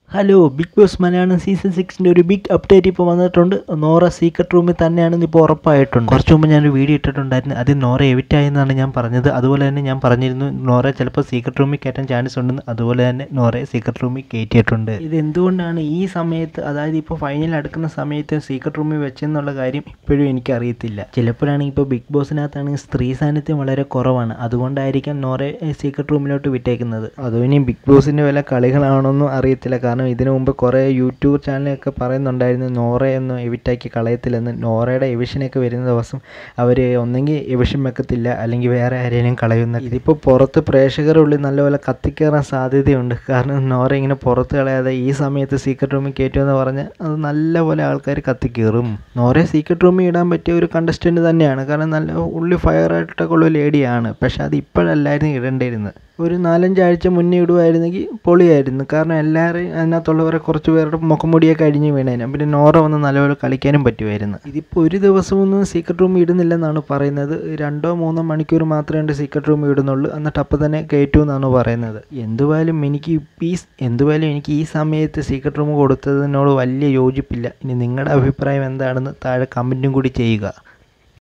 hello big boss Malayalam season സിക്സിൻ്റെ ഒരു big update ഇപ്പോൾ വന്നിട്ടുണ്ട് നോറ സീക്രട്ട് റൂമിൽ തന്നെയാണെന്ന് ഇപ്പോൾ ഉറപ്പായിട്ടുണ്ട് കുറച്ച് മുമ്പ് ഞാനൊരു വീഡിയോ ഇട്ടിട്ടുണ്ടായിരുന്നു അത് നോറ എവിറ്റായെന്നാണ് ഞാൻ പറഞ്ഞത് അതുപോലെ തന്നെ ഞാൻ പറഞ്ഞിരുന്നു നോറ ചിലപ്പോൾ സീക്രട്ട് റൂമിൽ കയറ്റാൻ ചാൻസ് ഉണ്ടെന്ന് അതുപോലെ തന്നെ നോറയെ സീക്രട്ട് റൂമിൽ കയറ്റിയിട്ടുണ്ട് ഇത് എന്തുകൊണ്ടാണ് ഈ സമയത്ത് അതായത് ഇപ്പോൾ ഫൈനൽ അടുക്കുന്ന സമയത്ത് സീക്രട്ട് റൂമിൽ വെച്ചെന്നുള്ള കാര്യം ഇപ്പോഴും എനിക്കറിയത്തില്ല ചിലപ്പോഴാണെങ്കിൽ ഇപ്പോൾ ബിഗ് ബോസിനകത്താണെങ്കിൽ സ്ത്രീ സാന്നിധ്യം വളരെ കുറവാണ് അതുകൊണ്ടായിരിക്കാം നോറയെ സീക്രട്ട് റൂമിലോട്ട് വിട്ടേക്കുന്നത് അതും ഇനി ബിഗ് ബോസിൻ്റെ വല്ല കളികളാണോന്നും അറിയത്തില്ല കാരണം ഇതിനു മുമ്പ് കുറേ യൂട്യൂബ് ചാനലൊക്കെ പറയുന്നുണ്ടായിരുന്നു നോറയൊന്നും എവിറ്റാക്കി കളയത്തില്ലെന്ന് നോറയുടെ എവിഷനൊക്കെ വരുന്ന ദിവസം അവർ ഒന്നെങ്കിൽ എവിഷൻ വെക്കത്തില്ല അല്ലെങ്കിൽ വേറെ ആരെങ്കിലും കളയുന്ന ഇതിപ്പോൾ പുറത്ത് പ്രേക്ഷകരുടെ ഉള്ളിൽ നല്ലപോലെ കത്തിക്കയറാൻ സാധ്യതയുണ്ട് കാരണം നോറ ഇങ്ങനെ പുറത്ത് കളയാതെ ഈ സമയത്ത് സീക്രട്ട് റൂമിൽ കയറ്റുമെന്ന് പറഞ്ഞാൽ അത് നല്ലപോലെ ആൾക്കാർ കത്തിക്കയറും നോറയെ സീക്രട്ട് റൂമിൽ ഇടാൻ പറ്റിയ ഒരു കണ്ടസ്റ്റൻറ്റ് തന്നെയാണ് കാരണം നല്ല ഉള്ളി ഫയറായിട്ടൊക്കെ ഉള്ള ലേഡിയാണ് പക്ഷേ അത് ഇപ്പോഴല്ലായിരുന്നു ഇടേണ്ടിയിരുന്നത് ഒരു നാലഞ്ചാഴ്ച മുന്നേ ഇടുമായിരുന്നെങ്കിൽ പൊളിയായിരുന്നു കാരണം എല്ലാവരും അതിനകത്തുള്ളവരെ കുറച്ച് പേരുടെ മുഖംമുടിയൊക്കെ അഴിഞ്ഞ് വീണേനെ പിന്നെ നോറ വന്ന് നല്ലപോലെ കളിക്കാനും പറ്റുമായിരുന്നു ഇതിപ്പോൾ ഒരു ദിവസമൊന്നും സീക്രട്ട് റൂം ഇടുന്നില്ലെന്നാണ് പറയുന്നത് രണ്ടോ മൂന്നോ മണിക്കൂർ മാത്രമേ ഉണ്ട് സീക്രട്ട് റൂം ഇടുന്നുള്ളൂ എന്നിട്ട് അപ്പം തന്നെ കയറ്റൂ എന്നാണ് പറയുന്നത് എന്തുവായാലും എനിക്ക് ഈ എന്തുവായാലും എനിക്ക് ഈ സമയത്ത് സീക്രട്ട് റൂം കൊടുത്തതിനോട് വലിയ യോജിപ്പില്ല ഇനി നിങ്ങളുടെ അഭിപ്രായം എന്താണെന്ന് താഴെ കമൻറ്റും കൂടി ചെയ്യുക